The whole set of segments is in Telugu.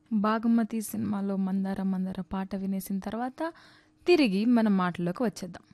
బాగుమతి సినిమాలో మందార మందార పాట వినేసిన తర్వాత తిరిగి మన మాటల్లోకి వచ్చేద్దాం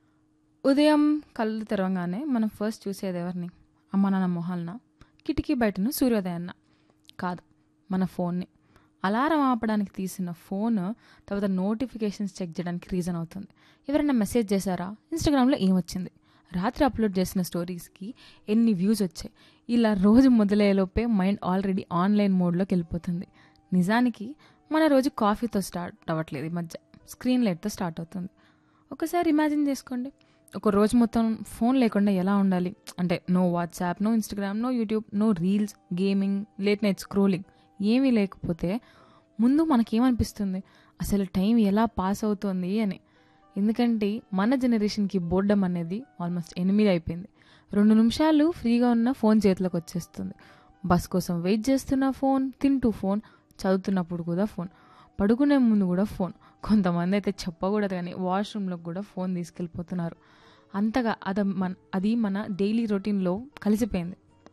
ఉదయం కళ్ళు తెరవగానే మనం ఫస్ట్ చూసేది ఎవరిని అమ్మ నాన్న మొహాలన కిటికీ బయటను సూర్యోదయాన్న కాదు మన ఫోన్ని అలారం ఆపడానికి తీసిన ఫోన్ తర్వాత నోటిఫికేషన్స్ చెక్ చేయడానికి రీజన్ అవుతుంది ఎవరైనా మెసేజ్ చేశారా ఇన్స్టాగ్రామ్లో ఏమొచ్చింది రాత్రి అప్లోడ్ చేసిన స్టోరీస్కి ఎన్ని వ్యూస్ వచ్చాయి ఇలా రోజు మొదలయ్యేలోపే మైండ్ ఆల్రెడీ ఆన్లైన్ మోడ్లోకి వెళ్ళిపోతుంది నిజానికి మన రోజు కాఫీతో స్టార్ట్ అవ్వట్లేదు ఈ మధ్య స్క్రీన్ లైట్తో స్టార్ట్ అవుతుంది ఒకసారి ఇమాజిన్ చేసుకోండి ఒక రోజు మొత్తం ఫోన్ లేకుండా ఎలా ఉండాలి అంటే no WhatsApp no Instagram no YouTube no reels gaming late night scrolling ఏమీ లేకపోతే ముందు మనకేమనిపిస్తుంది అసలు టైం ఎలా పాస్ అవుతుంది అని ఎందుకంటే మన జనరేషన్కి బోర్డం అనేది ఆల్మోస్ట్ ఎనిమిది అయిపోయింది రెండు నిమిషాలు ఫ్రీగా ఉన్న ఫోన్ చేతిలోకి వచ్చేస్తుంది బస్ కోసం వెయిట్ చేస్తున్న ఫోన్ తింటూ ఫోన్ చదువుతున్నప్పుడు కూడా ఫోన్ పడుకునే ముందు కూడా ఫోన్ కొంతమంది అయితే చెప్పకూడదు కానీ వాష్రూమ్లోకి కూడా ఫోన్ తీసుకెళ్ళిపోతున్నారు అంతగా అది మన అది మన డైలీ రొటీన్లో కలిసిపోయింది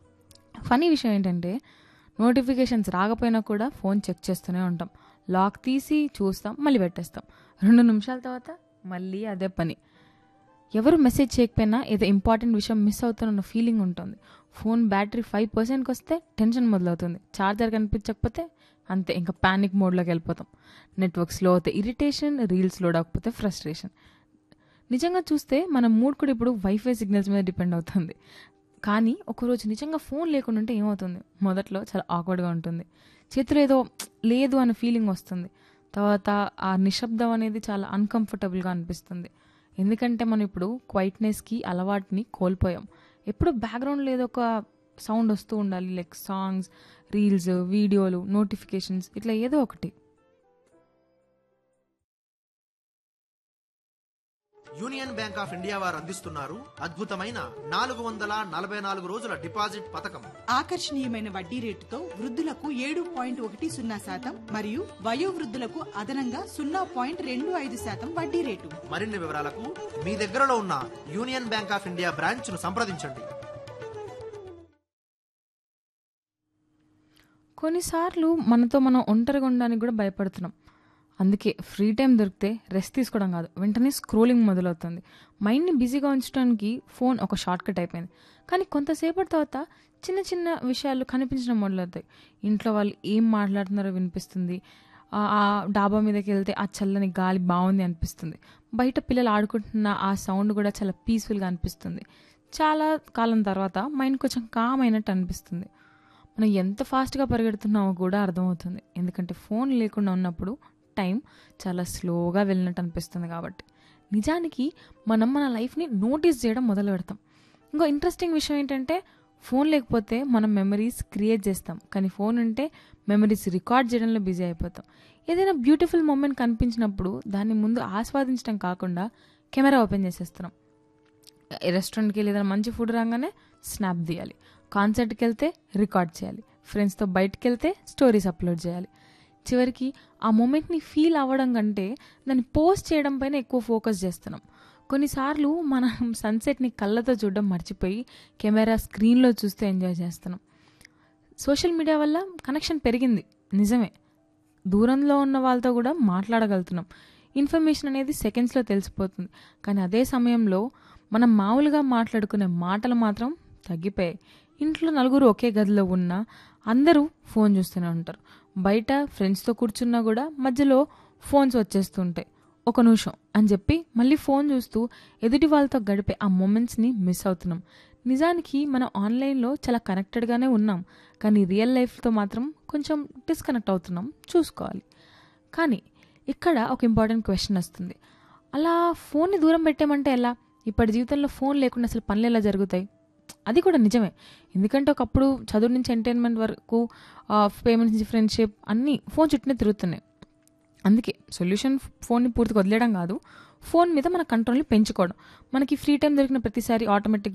ఫనీ విషయం ఏంటంటే నోటిఫికేషన్స్ రాకపోయినా కూడా ఫోన్ చెక్ చేస్తూనే ఉంటాం లాక్ తీసి చూస్తాం మళ్ళీ పెట్టేస్తాం రెండు నిమిషాల తర్వాత మళ్ళీ అదే పని ఎవరు మెసేజ్ చేయకపోయినా ఏదో ఇంపార్టెంట్ విషయం మిస్ అవుతున్న ఫీలింగ్ ఉంటుంది ఫోన్ బ్యాటరీ ఫైవ్ పర్సెంట్కి వస్తే టెన్షన్ మొదలవుతుంది ఛార్జర్ కనిపించకపోతే అంతే ఇంకా ప్యానిక్ మోడ్లోకి వెళ్ళిపోతాం నెట్వర్క్ స్లో అవుతే ఇరిటేషన్ రీల్స్ లోడ్ అవ్వకపోతే ఫ్రస్ట్రేషన్ నిజంగా చూస్తే మన మూడ్ కూడా ఇప్పుడు వైఫై సిగ్నల్స్ మీద డిపెండ్ అవుతుంది కానీ ఒకరోజు నిజంగా ఫోన్ లేకుండా ఉంటే ఏమవుతుంది మొదట్లో చాలా ఆక్వర్డ్గా ఉంటుంది చేతిలో ఏదో లేదు అనే ఫీలింగ్ వస్తుంది తర్వాత ఆ నిశ్శబ్దం అనేది చాలా అన్కంఫర్టబుల్గా అనిపిస్తుంది ఎందుకంటే మనం ఇప్పుడు క్వైట్నెస్కి అలవాటుని కోల్పోయాం ఎప్పుడు బ్యాక్గ్రౌండ్లో ఏదో ఒక సౌండ్ వస్తూ ఉండాలి లైక్ సాంగ్స్ రీల్స్ వీడియోలు నోటిఫికేషన్స్ ఇట్లా ఏదో ఒకటి యూనియన్ బ్యాంక్ ఆఫ్ ఇండియా వారు అందిస్తున్నారు అద్భుతమైన నాలుగు వందల నలభై నాలుగు రోజుల డిపాజిట్ పథకం ఆకర్షణీయమైన వడ్డీ రేటుతో వృద్ధులకు ఏడు పాయింట్ ఒకటి సున్నా శాతం మరియు వయోవృద్ధులకు అదనంగా సున్నా పాయింట్ రెండు ఐదు శాతం వడ్డీ రేటు మరిన్ని వివరాలకు మీ దగ్గరలో ఉన్న Union Bank of India branch ను సంప్రదించండి కొన్నిసార్లు మనతో మనం ఒంటరిగా ఉండడానికి కూడా భయపడుతున్నాం అందుకే ఫ్రీ టైం దొరికితే రెస్ట్ తీసుకోవడం కాదు వెంటనే స్క్రోలింగ్ మొదలవుతుంది మైండ్ని బిజీగా ఉంచడానికి ఫోన్ ఒక షార్ట్ కట్ అయిపోయింది కానీ కొంతసేపటి తర్వాత చిన్న చిన్న విషయాలు కనిపించడం మొదలవుతాయి ఇంట్లో వాళ్ళు ఏం మాట్లాడుతున్నారో వినిపిస్తుంది ఆ ఆ డాబా మీదకి వెళ్తే ఆ చల్లని గాలి బాగుంది అనిపిస్తుంది బయట పిల్లలు ఆడుకుంటున్న ఆ సౌండ్ కూడా చాలా పీస్ఫుల్గా అనిపిస్తుంది చాలా కాలం తర్వాత మైండ్ కొంచెం కామ్ అయినట్టు అనిపిస్తుంది మనం ఎంత ఫాస్ట్గా పరిగెడుతున్నామో కూడా అర్థమవుతుంది ఎందుకంటే ఫోన్ లేకుండా ఉన్నప్పుడు టైం చాలా స్లోగా వెళ్ళినట్టు అనిపిస్తుంది కాబట్టి నిజానికి మనం మన లైఫ్ని నోటీస్ చేయడం మొదలు పెడతాం ఇంకో ఇంట్రెస్టింగ్ విషయం ఏంటంటే ఫోన్ లేకపోతే మనం మెమరీస్ క్రియేట్ చేస్తాం కానీ ఫోన్ ఉంటే మెమరీస్ రికార్డ్ చేయడంలో బిజీ అయిపోతాం ఏదైనా బ్యూటిఫుల్ మూమెంట్ కనిపించినప్పుడు దాన్ని ముందు ఆస్వాదించడం కాకుండా కెమెరా ఓపెన్ చేసేస్తున్నాం రెస్టారెంట్కి వెళ్ళి ఏదైనా మంచి ఫుడ్ రాగానే స్నాప్ తీయాలి కాన్సర్ట్కి వెళ్తే రికార్డ్ చేయాలి ఫ్రెండ్స్తో బయటకు వెళ్తే స్టోరీస్ అప్లోడ్ చేయాలి చివరికి ఆ మూమెంట్ని ఫీల్ అవ్వడం కంటే దాన్ని పోస్ట్ చేయడం పైన ఎక్కువ ఫోకస్ చేస్తున్నాం కొన్నిసార్లు మనం సన్సెట్ని కళ్ళతో చూడడం మర్చిపోయి కెమెరా స్క్రీన్లో చూస్తూ ఎంజాయ్ చేస్తున్నాం సోషల్ మీడియా వల్ల కనెక్షన్ పెరిగింది నిజమే దూరంలో ఉన్న వాళ్ళతో కూడా మాట్లాడగలుగుతున్నాం ఇన్ఫర్మేషన్ అనేది సెకండ్స్లో తెలిసిపోతుంది కానీ అదే సమయంలో మనం మామూలుగా మాట్లాడుకునే మాటలు మాత్రం తగ్గిపోయాయి ఇంట్లో నలుగురు ఒకే గదిలో ఉన్నా అందరూ ఫోన్ చూస్తూనే ఉంటారు బయట ఫ్రెండ్స్తో కూర్చున్నా కూడా మధ్యలో ఫోన్స్ వచ్చేస్తుంటాయి ఒక నిమిషం అని చెప్పి మళ్ళీ ఫోన్ చూస్తూ ఎదుటి వాళ్ళతో గడిపే ఆ మూమెంట్స్ని మిస్ అవుతున్నాం నిజానికి మనం ఆన్లైన్లో చాలా కనెక్టెడ్గానే ఉన్నాం కానీ రియల్ లైఫ్తో మాత్రం కొంచెం డిస్కనెక్ట్ అవుతున్నాం చూసుకోవాలి కానీ ఇక్కడ ఒక ఇంపార్టెంట్ క్వశ్చన్ వస్తుంది అలా ఫోన్ని దూరం పెట్టామంటే ఎలా ఇప్పటి జీవితంలో ఫోన్ లేకుండా అసలు పనులు ఎలా జరుగుతాయి అది కూడా నిజమే ఎందుకంటే ఒకప్పుడు చదువు నుంచి ఎంటర్టైన్మెంట్ వరకు పేమెంట్స్ నుంచి ఫ్రెండ్షిప్ అన్నీ ఫోన్ చుట్టూనే తిరుగుతున్నాయి అందుకే సొల్యూషన్ ఫోన్ని పూర్తిగా వదిలేయడం కాదు ఫోన్ మీద మన కంట్రోల్ని పెంచుకోవడం మనకి ఫ్రీ టైం దొరికిన ప్రతిసారి ఆటోమేటిక్